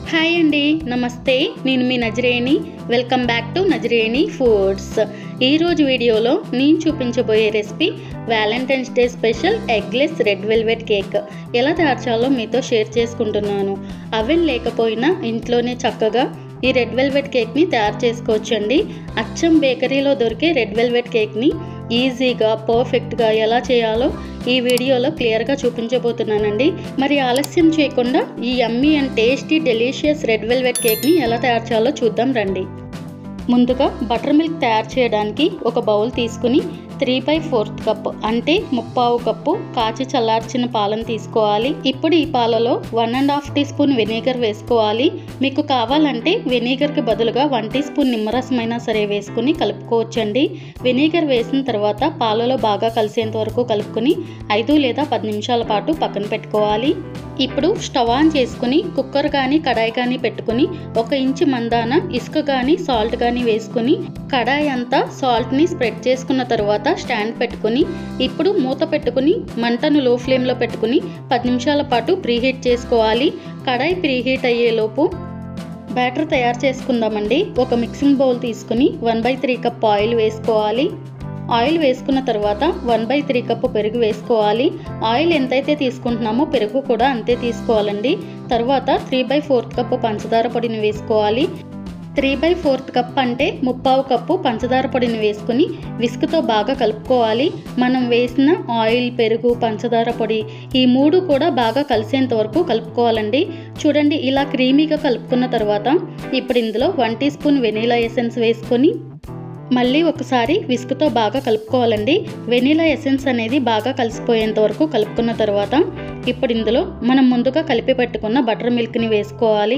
hi అండి నమస్తే నేను మీ Nazareni welcome back to Nazareni foods ఈరోజు వీడియోలో నేను చూపించబోయే recipe valentine's day special eggless red velvet cake ఎలా తయారు చేయాలో మీతో షేర్ చేసుకుంటున్నాను అవెన్ లేకపోయినా ఇంట్లోనే చక్కగా ఈ రెడ్ వెల్వెట్ కేక్ని తయారు చేసుకోవచ్చండి అచ్చం బేకరీలో దొరికే రెడ్ వెల్వెట్ కేక్ని ఈజీగా పర్ఫెక్ట్గా ఎలా చేయాలో ఈ వీడియోలో క్లియర్గా చూపించబోతున్నానండి మరి ఆలస్యం చేయకుండా ఈ yummy and tasty delicious red velvet కేక్ని ఎలా తయారు చేయాలో చూద్దాం రండి ముందుగా బటర్ మిల్క్ తయారు చేయడానికి ఒక బౌల్ తీసుకుని త్రీ బై ఫోర్త్ కప్ అంటే ముప్పావు కప్పు కాచి చల్లార్చిన పాలను తీసుకోవాలి ఇప్పుడు ఈ పాలలో one and half teaspoon vinegar వేసుకోవాలి మీకు కావాలంటే వెనిగర్కి బదులుగా వన్ టీ స్పూన్ నిమ్మరసమైనా సరే వేసుకుని కలుపుకోవచ్చండి వెనిగర్ వేసిన తర్వాత పాలలో బాగా కలిసేంత వరకు కలుపుకొని ఐదు లేదా పది నిమిషాల పాటు పక్కన పెట్టుకోవాలి ఇప్పుడు స్టవ్ ఆన్ చేసుకుని కుక్కర్ కానీ కడాయి కానీ పెట్టుకుని ఒక ఇంచు మందాన ఇసుక కానీ సాల్ట్ కానీ వేసుకుని కడాయి అంతా సాల్ట్ని స్ప్రెడ్ చేసుకున్న తర్వాత స్టాండ్ పెట్టుకుని ఇప్పుడు మూత పెట్టుకుని మంటను లో ఫ్లేమ్లో పెట్టుకుని పది నిమిషాల పాటు ప్రీహీట్ చేసుకోవాలి కడాయి ప్రీహీట్ అయ్యేలోపు బ్యాటర్ తయారు చేసుకుందామండి ఒక మిక్సింగ్ బౌల్ తీసుకుని one by three cup oil వేసుకోవాలి ఆయిల్ వేసుకున్న తర్వాత వన్ బై త్రీ కప్పు పెరుగు వేసుకోవాలి ఆయిల్ ఎంతైతే తీసుకుంటున్నామో పెరుగు కూడా అంతే తీసుకోవాలండి తర్వాత త్రీ బై ఫోర్త్ కప్పు పంచదార పొడిని వేసుకోవాలి త్రీ బై ఫోర్త్ కప్ అంటే ముప్పావు కప్పు పంచదార పొడిని వేసుకుని విస్క్తో బాగా కలుపుకోవాలి మనం వేసిన ఆయిల్ పెరుగు పంచదార పొడి ఈ మూడు కూడా బాగా కలిసేంత వరకు కలుపుకోవాలండి చూడండి ఇలా క్రీమీగా కలుపుకున్న తర్వాత ఇప్పుడు ఇందులో one teaspoon vanilla essence వేసుకొని మళ్ళీ ఒకసారి విస్క్తో బాగా కలుపుకోవాలండి వెనీలా ఎసెన్స్ అనేది బాగా కలిసిపోయేంత వరకు కలుపుకున్న తర్వాత ఇప్పుడు ఇందులో మనం ముందుగా కలిపి పెట్టుకున్న బటర్ మిల్క్ని వేసుకోవాలి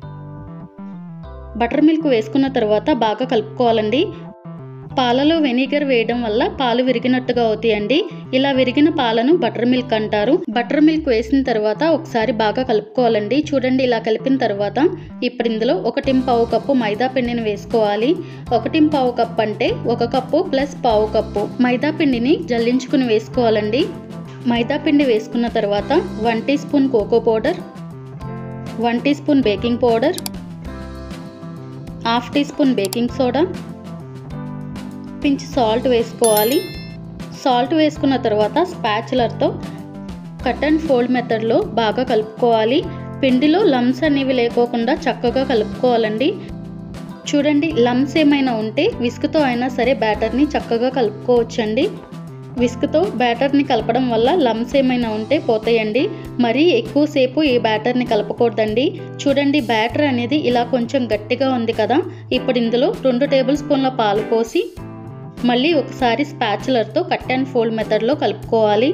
బటర్ మిల్క్ వేసుకున్న తర్వాత బాగా కలుపుకోవాలండి పాలలో వెనిగర్ వేయడం వల్ల పాలు విరిగినట్టుగా అవుతాయండి ఇలా విరిగిన పాలను బటర్ మిల్క్ అంటారు బటర్ మిల్క్ వేసిన తర్వాత ఒకసారి బాగా కలుపుకోవాలండి చూడండి ఇలా కలిపిన తర్వాత ఇప్పుడు ఇందులో ఒకటి పావు కప్పు మైదా పిండిని వేసుకోవాలి ఒకటి పావు కప్పు అంటే ఒక కప్పు ప్లస్ పావు కప్పు మైదా పిండిని జల్లించుకుని వేసుకోవాలండి మైదా పిండి వేసుకున్న తర్వాత one teaspoon cocoa powder one teaspoon baking powder half teaspoon baking soda pinch salt వేసుకోవాలి సాల్ట్ వేసుకున్న తర్వాత స్పాచులర్తో కట్ అండ్ ఫోల్డ్ మెథడ్లో బాగా కలుపుకోవాలి పిండిలో లమ్స్ అనేవి లేకోకుండా చక్కగా కలుపుకోవాలండి చూడండి లమ్స్ ఏమైనా ఉంటే విసుకుతో అయినా సరే బ్యాటర్ని చక్కగా కలుపుకోవచ్చండి విస్క్తో బ్యాటర్ని కలపడం వల్ల లమ్స్ ఏమైనా ఉంటే పోతాయండి మరీ ఎక్కువసేపు ఈ బ్యాటర్ని కలపకూడదండి చూడండి బ్యాటర్ అనేది ఇలా కొంచెం గట్టిగా ఉంది కదా ఇప్పుడు ఇందులో రెండు టేబుల్ స్పూన్ల పాలు పోసి మళ్ళీ ఒకసారి స్పాచులర్తో కట్ అండ్ ఫోల్డ్ మెథడ్లో కలుపుకోవాలి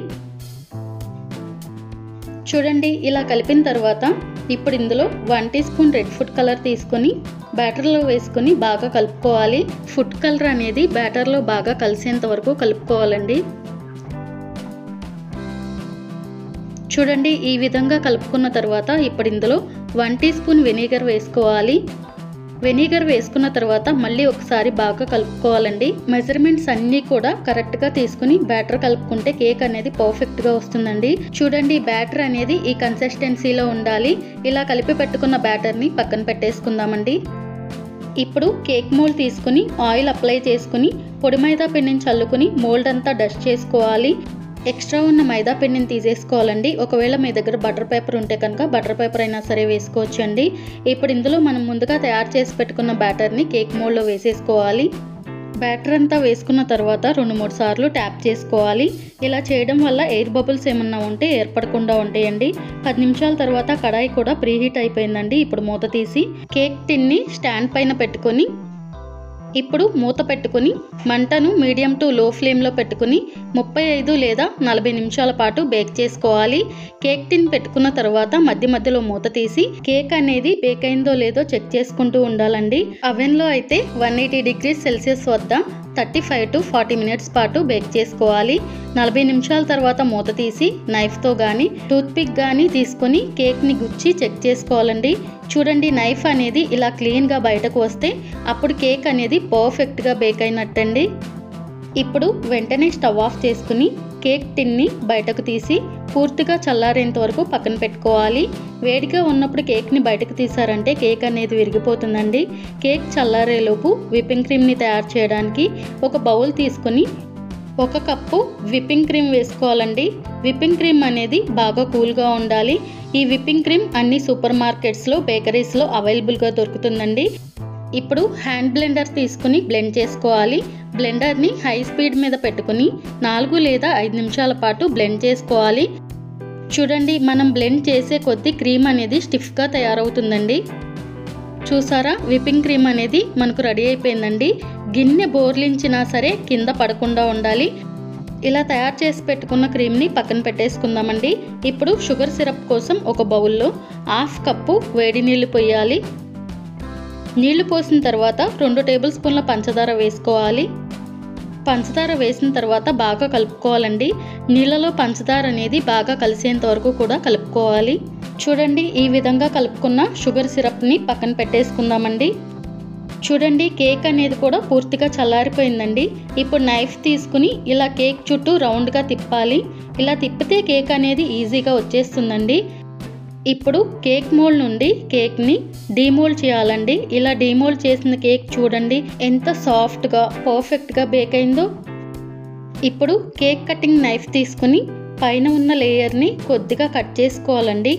చూడండి ఇలా కలిపిన తర్వాత ఇప్పుడు ఇందులో one teaspoon red food colour తీసుకొని బ్యాటర్లో వేసుకొని బాగా కలుపుకోవాలి ఫుడ్ కలర్ అనేది బ్యాటర్లో బాగా కలిసేంత వరకు కలుపుకోవాలండి చూడండి ఈ విధంగా కలుపుకున్న తర్వాత ఇప్పుడు ఇందులో వన్ టీ స్పూన్ వెనిగర్ వేసుకోవాలి వెనిగర్ వేసుకున్న తర్వాత మళ్ళీ ఒకసారి బాగా కలుపుకోవాలండి మెజర్మెంట్స్ అన్నీ కూడా కరెక్ట్గా తీసుకుని బ్యాటర్ కలుపుకుంటే కేక్ అనేది పర్ఫెక్ట్గా వస్తుందండి చూడండి బ్యాటర్ అనేది ఈ కన్సిస్టెన్సీలో ఉండాలి ఇలా కలిపి పెట్టుకున్న బ్యాటర్ని పక్కన పెట్టేసుకుందామండి ఇప్పుడు కేక్ మోల్డ్ తీసుకుని ఆయిల్ అప్లై చేసుకుని పొడి మైదా పిండిని చల్లుకుని మోల్డ్ అంతా డస్ట్ చేసుకోవాలి ఎక్స్ట్రా ఉన్న మైదా పిండిని తీసేసుకోవాలండి ఒకవేళ మీ దగ్గర బటర్ పేపర్ ఉంటే కనుక బటర్ పేపర్ అయినా సరే వేసుకోవచ్చండి ఇప్పుడు ఇందులో మనం ముందుగా తయారు చేసి పెట్టుకున్న బ్యాటర్ని కేక్ మోల్డ్లో వేసేసుకోవాలి బ్యాటర్ అంతా వేసుకున్న తర్వాత రెండు మూడు సార్లు ట్యాప్ చేసుకోవాలి ఇలా చేయడం వల్ల ఎయిర్ బబుల్స్ ఏమన్నా ఉంటే ఏర్పడకుండా ఉంటాయండి పది నిమిషాల తర్వాత కడాయి కూడా ప్రీహీట్ అయిపోయిందండి ఇప్పుడు మూత తీసి కేక్ టిన్ని స్టాండ్ పైన పెట్టుకొని ఇప్పుడు మూత పెట్టుకుని మంటను మీడియం టు లో ఫ్లేమ్లో పెట్టుకుని ముప్పై ఐదు లేదా నలభై నిమిషాల పాటు బేక్ చేసుకోవాలి కేక్ టిన్ పెట్టుకున్న తర్వాత మధ్య మధ్యలో మూత తీసి కేక్ అనేది బేక్ అయిందో లేదో చెక్ చేసుకుంటూ ఉండాలండి అవెన్లో అయితే వన్ ఎయిటీ డిగ్రీస్ సెల్సియస్ వద్ద thirty five to forty minutes పాటు బేక్ చేసుకోవాలి నలభై నిమిషాల తర్వాత మూత తీసి నైఫ్తో కానీ టూత్పిక్ కానీ తీసుకొని కేక్ని గుచ్చి చెక్ చేసుకోవాలండి చూడండి నైఫ్ అనేది ఇలా క్లీన్గా బయటకు వస్తే అప్పుడు కేక్ అనేది పర్ఫెక్ట్గా బేక్ అయినట్టండి ఇప్పుడు వెంటనే స్టవ్ ఆఫ్ చేసుకుని కేక్ టిన్ని బయటకు తీసి పూర్తిగా చల్లారేంత వరకు పక్కన పెట్టుకోవాలి వేడిగా ఉన్నప్పుడు కేక్ని బయటకు తీసారంటే కేక్ అనేది విరిగిపోతుందండి కేక్ చల్లారేలోపు విప్పింగ్ క్రీమ్ని తయారు చేయడానికి ఒక బౌల్ తీసుకొని ఒక కప్పు విప్పింగ్ క్రీమ్ వేసుకోవాలండి విప్పింగ్ క్రీమ్ అనేది బాగా కూల్గా ఉండాలి ఈ విప్పింగ్ క్రీమ్ అన్ని సూపర్ మార్కెట్స్లో బేకరీస్లో అవైలబుల్గా దొరుకుతుందండి ఇప్పుడు హ్యాండ్ బ్లెండర్ తీసుకుని బ్లెండ్ చేసుకోవాలి బ్లెండర్ని హై స్పీడ్ మీద పెట్టుకుని నాలుగు లేదా ఐదు నిమిషాల పాటు బ్లెండ్ చేసుకోవాలి చూడండి మనం బ్లెండ్ చేసే కొద్దీ క్రీమ్ అనేది స్టిఫ్గా తయారవుతుందండి చూసారా విప్పింగ్ క్రీమ్ అనేది మనకు రెడీ అయిపోయిందండి గిన్నె బోర్లించినా సరే కింద పడకుండా ఉండాలి ఇలా తయారు చేసి పెట్టుకున్న క్రీమ్ని పక్కన పెట్టేసుకుందామండి ఇప్పుడు షుగర్ సిరప్ కోసం ఒక బౌల్లో హాఫ్ కప్పు వేడి నీళ్లు పోయాలి నీళ్లు పోసిన తర్వాత రెండు టేబుల్ స్పూన్ల పంచదార వేసుకోవాలి పంచదార వేసిన తర్వాత బాగా కలుపుకోవాలండి నీళ్ళలో పంచదార అనేది బాగా కలిసేంత వరకు కూడా కలుపుకోవాలి చూడండి ఈ విధంగా కలుపుకున్న షుగర్ సిరప్ని పక్కన పెట్టేసుకుందామండి చూడండి కేక్ అనేది కూడా పూర్తిగా చల్లారిపోయిందండి ఇప్పుడు నైఫ్ తీసుకుని ఇలా కేక్ చుట్టూ రౌండ్గా తిప్పాలి ఇలా తిప్పితే కేక్ అనేది ఈజీగా వచ్చేస్తుందండి ఇప్పుడు కేక్ మోల్డ్ నుండి కేక్ని డీమోల్డ్ చేయాలండి ఇలా డీమోల్డ్ చేసిన కేక్ చూడండి ఎంత సాఫ్ట్గా పర్ఫెక్ట్గా బేక్ అయిందో ఇప్పుడు కేక్ కటింగ్ నైఫ్ తీసుకుని పైన ఉన్న లేయర్ని కొద్దిగా కట్ చేసుకోవాలండి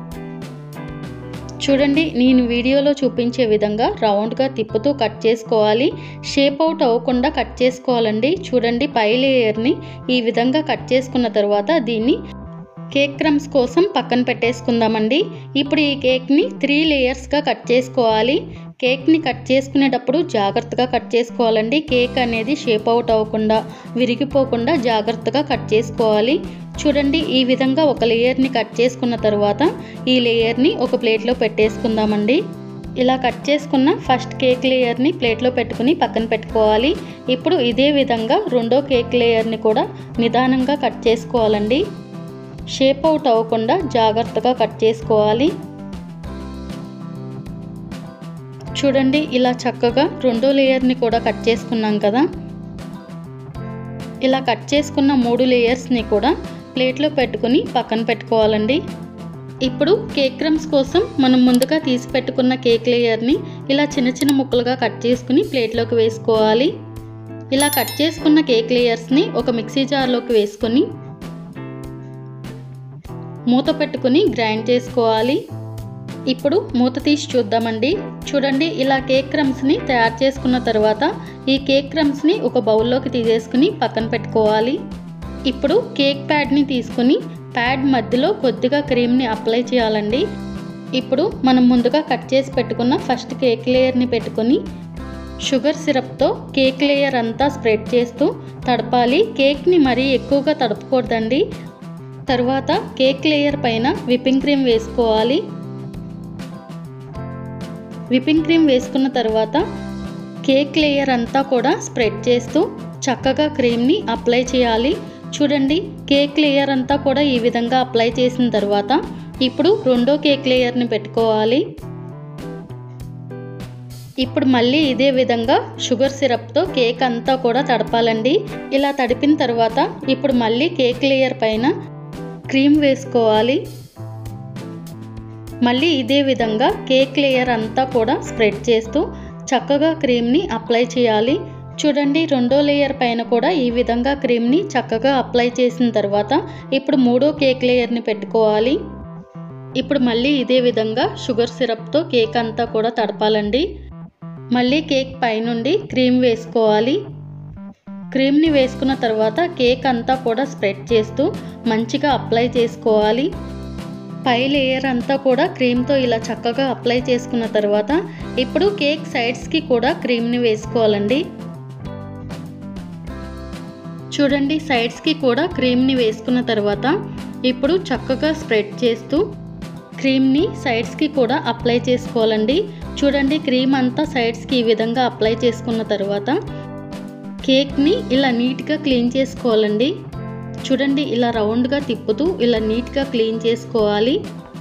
చూడండి నేను వీడియోలో చూపించే విధంగా రౌండ్గా తిప్పుతూ కట్ చేసుకోవాలి షేప్ అవుట్ అవ్వకుండా కట్ చేసుకోవాలండి చూడండి పై లేయర్ని ఈ విధంగా కట్ చేసుకున్న తర్వాత దీన్ని కేక్ క్రమ్స్ కోసం పక్కన పెట్టేసుకుందామండి ఇప్పుడు ఈ కేక్ని త్రీ లేయర్స్గా కట్ చేసుకోవాలి కేక్ని కట్ చేసుకునేటప్పుడు జాగ్రత్తగా కట్ చేసుకోవాలండి కేక్ అనేది షేప్ అవుట్ అవ్వకుండా విరిగిపోకుండా జాగ్రత్తగా కట్ చేసుకోవాలి చూడండి ఈ విధంగా ఒక లేయర్ని కట్ చేసుకున్న తర్వాత ఈ లేయర్ని ఒక ప్లేట్లో పెట్టేసుకుందామండి ఇలా కట్ చేసుకున్న ఫస్ట్ కేక్ లేయర్ని ప్లేట్లో పెట్టుకుని పక్కన పెట్టుకోవాలి ఇప్పుడు ఇదే విధంగా రెండో కేక్ లేయర్ని కూడా నిదానంగా కట్ చేసుకోవాలండి షేప్ అవుట్ అవ్వకుండా జాగ్రత్తగా కట్ చేసుకోవాలి చూడండి ఇలా చక్కగా రెండో లేయర్ని కూడా కట్ చేసుకున్నాం కదా ఇలా కట్ చేసుకున్న మూడు లేయర్స్ని కూడా ప్లేట్లో పెట్టుకుని పక్కన పెట్టుకోవాలండి ఇప్పుడు కేక్ క్రమ్స్ కోసం మనం ముందుగా తీసి పెట్టుకున్న కేక్ లేయర్ని ఇలా చిన్న చిన్న ముక్కలుగా కట్ చేసుకుని ప్లేట్లోకి వేసుకోవాలి ఇలా కట్ చేసుకున్న కేక్ లేయర్స్ని ఒక మిక్సీ జార్లోకి వేసుకొని మూత పెట్టుకుని గ్రైండ్ చేసుకోవాలి ఇప్పుడు మూత తీసి చూద్దామండి చూడండి ఇలా కేక్ క్రమ్స్ని తయారు చేసుకున్న తర్వాత ఈ కేక్ క్రమ్స్ని ఒక బౌల్లోకి తీసేసుకుని పక్కన పెట్టుకోవాలి ఇప్పుడు కేక్ ప్యాడ్ని తీసుకుని ప్యాడ్ మధ్యలో కొద్దిగా క్రీమ్ని అప్లై చేయాలండి ఇప్పుడు మనం ముందుగా కట్ చేసి పెట్టుకున్న ఫస్ట్ కేక్ లేయర్ని పెట్టుకొని షుగర్ సిరప్తో కేక్ లేయర్ అంతా స్ప్రెడ్ చేస్తూ తడపాలి కేక్ని మరీ ఎక్కువగా తడపకూడదండి తర్వాత కేక్ లేయర్ పైన విప్పింగ్ క్రీమ్ వేసుకోవాలి విప్పింగ్ క్రీమ్ వేసుకున్న తర్వాత కేక్ లేయర్ అంతా కూడా స్ప్రెడ్ చేస్తూ చక్కగా క్రీమ్ని అప్లై చేయాలి చూడండి కేక్ లేయర్ అంతా కూడా ఈ విధంగా అప్లై చేసిన తర్వాత ఇప్పుడు రెండో కేక్ లేయర్ని పెట్టుకోవాలి ఇప్పుడు మళ్ళీ ఇదే విధంగా షుగర్ సిరప్తో కేక్ అంతా కూడా తడపాలండి ఇలా తడిపిన తర్వాత ఇప్పుడు మళ్ళీ కేక్ లేయర్ పైన క్రీమ్ వేసుకోవాలి మళ్ళీ ఇదే విధంగా కేక్ లేయర్ అంతా కూడా స్ప్రెడ్ చేస్తూ చక్కగా క్రీమ్ని అప్లై చేయాలి చూడండి రెండో లేయర్ పైన కూడా ఈ విధంగా క్రీమ్ని చక్కగా అప్లై చేసిన తర్వాత ఇప్పుడు మూడో కేక్ లేయర్ని పెట్టుకోవాలి ఇప్పుడు మళ్ళీ ఇదే విధంగా షుగర్ సిరప్తో కేక్ అంతా కూడా తడపాలండి మళ్ళీ కేక్ పైనుండి క్రీమ్ వేసుకోవాలి క్రీమ్ని వేసుకున్న తర్వాత కేక్ అంతా కూడా స్ప్రెడ్ చేస్తూ మంచిగా అప్లై చేసుకోవాలి పై లేయర్ అంతా కూడా క్రీమ్తో ఇలా చక్కగా అప్లై చేసుకున్న తర్వాత ఇప్పుడు కేక్ సైడ్స్కి కూడా క్రీమ్ని వేసుకోవాలండి చూడండి సైడ్స్కి కూడా క్రీమ్ని వేసుకున్న తర్వాత ఇప్పుడు చక్కగా స్ప్రెడ్ చేస్తూ క్రీమ్ని సైడ్స్కి కూడా అప్లై చేసుకోవాలండి చూడండి క్రీమ్ అంతా సైడ్స్కి ఈ విధంగా అప్లై చేసుకున్న తర్వాత కేక్ని ఇలా నీట్గా క్లీన్ చేసుకోవాలండి చూడండి ఇలా రౌండ్గా తిప్పుతూ ఇలా నీట్గా క్లీన్ చేసుకోవాలి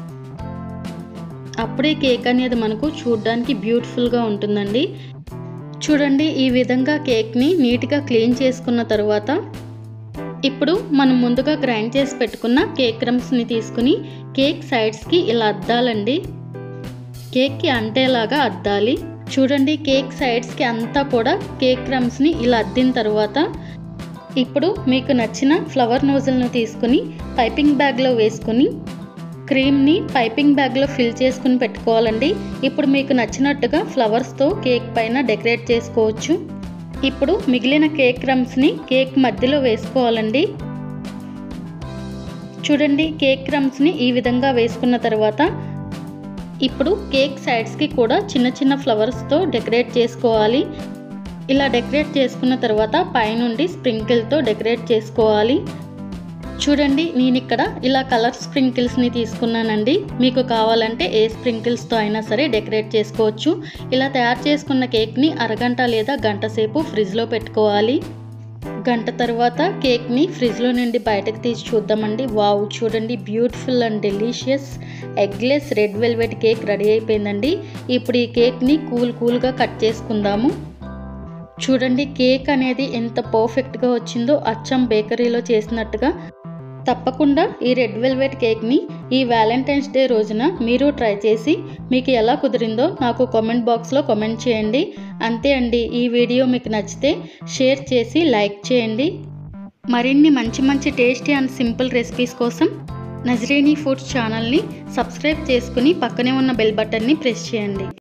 అప్పుడే కేక్ అనేది మనకు చూడడానికి బ్యూటిఫుల్గా ఉంటుందండి చూడండి ఈ విధంగా కేక్ని నీట్గా క్లీన్ చేసుకున్న తర్వాత ఇప్పుడు మనం ముందుగా గ్రైండ్ చేసి పెట్టుకున్న కేక్ క్రమ్స్ని తీసుకుని కేక్ సైడ్స్కి ఇలా అద్దాలండి కేక్కి అంటేలాగా అద్దాలి చూడండి కేక్ సైడ్స్కి అంతా కూడా కేక్ క్రమ్స్ని ఇలా అద్దిన తర్వాత ఇప్పుడు మీకు నచ్చిన ఫ్లవర్ నోజల్ను తీసుకుని పైపింగ్ బ్యాగ్లో వేసుకుని క్రీమ్ని పైపింగ్ బ్యాగ్లో ఫిల్ చేసుకుని పెట్టుకోవాలండి ఇప్పుడు మీకు నచ్చినట్టుగా ఫ్లవర్స్తో కేక్ పైన డెకరేట్ చేసుకోవచ్చు ఇప్పుడు మిగిలిన కేక్ క్రమ్స్ని కేక్ మధ్యలో వేసుకోవాలండి చూడండి కేక్ క్రమ్స్ని ఈ విధంగా వేసుకున్న తర్వాత ఇప్పుడు కేక్ సైడ్స్కి కూడా చిన్న చిన్న ఫ్లవర్స్తో డెకరేట్ చేసుకోవాలి ఇలా డెకరేట్ చేసుకున్న తర్వాత పైనుండి స్ప్రింకిల్తో డెకరేట్ చేసుకోవాలి చూడండి నేను ఇక్కడ ఇలా కలర్ స్ప్రింకిల్స్ని తీసుకున్నానండి మీకు కావాలంటే ఏ స్ప్రింకిల్స్తో అయినా సరే డెకరేట్ చేసుకోవచ్చు ఇలా తయారు చేసుకున్న కేక్ని అరగంట లేదా గంట సేపు ఫ్రిడ్జ్లో పెట్టుకోవాలి గంట తర్వాత కేక్ని ఫ్రిడ్జ్లో నుండి బయటకు తీసి చూద్దామండి వావ్ చూడండి beautiful and delicious eggless red velvet cake ready అయిపోయిందండి ఇప్పుడు ఈ కేక్ని కూల్ కూల్గా కట్ చేసుకుందాము చూడండి కేక్ అనేది ఎంత పర్ఫెక్ట్గా వచ్చిందో అచ్చం బేకరీలో చేసినట్టుగా తప్పకుండా ఈ రెడ్ వెల్వెట్ కేక్ని ఈ వ్యాలంటైన్స్ డే రోజున మీరు ట్రై చేసి మీకు ఎలా కుదిరిందో నాకు కామెంట్ బాక్స్లో కామెంట్ చేయండి అంతే అండి ఈ వీడియో మీకు నచ్చితే షేర్ చేసి లైక్ చేయండి మరిన్ని మంచి మంచి టేస్టీ అండ్ సింపుల్ రెసిపీస్ కోసం నజరేనీ ఫుడ్స్ ఛానల్ని సబ్స్క్రైబ్ చేసుకుని పక్కనే ఉన్న బెల్ బటన్ని ప్రెస్ చేయండి